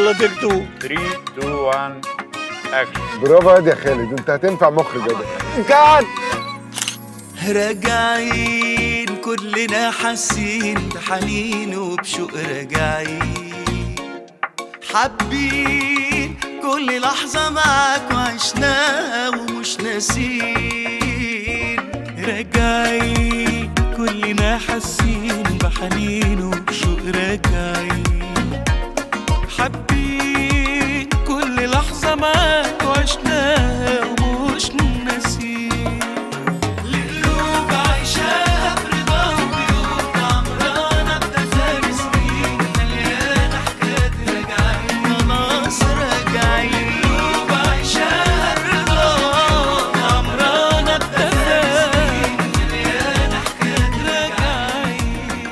يلا تيك تو 3 2 1 اكشن برافو يا خالد انت هتنفع مخرج يا ده كات راجعين كلنا حاسين بحنين وبشوق راجعين حابين كل لحظة معاك وعشناها ومش ناسين راجعين كلنا حاسين بحنين وبشوق راجعين حابين كل لحظة معاك وعشناها ومش ناسين لقلوب عايشاها برضا وبيوت عمرانة بتفارق سنين مليانة حكايات راجعين خلاص راجعين لقلوب عايشاها برضا عمرانة بتفارق سنين مليانة حكايات راجعين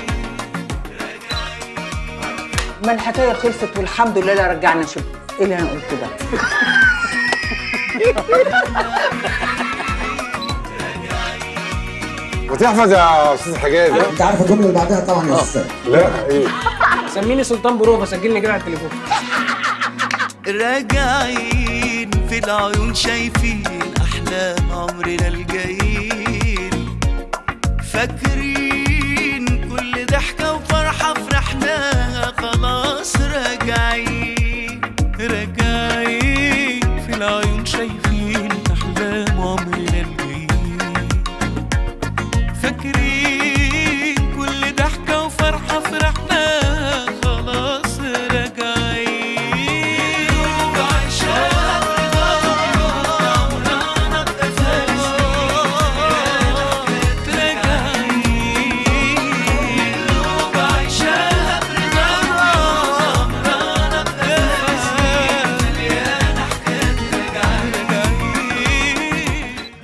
ما الحكايه خلصت والحمد لله لا رجعنا شغل ايه اللي انا قلته ده ما تحفظ يا استاذ حجاز انت عارف الجمله اللي بعدها طبعا يا استاذ لا ايه سميني سلطان بروفه سجلني كده على التليفون راجعين في العيون شايفين أحلام عمرنا الجايين فاكرين كل ضحكة وفرحة فرحناها خلاص راجعين راجعين في العيون شايفين أحلام عمرنا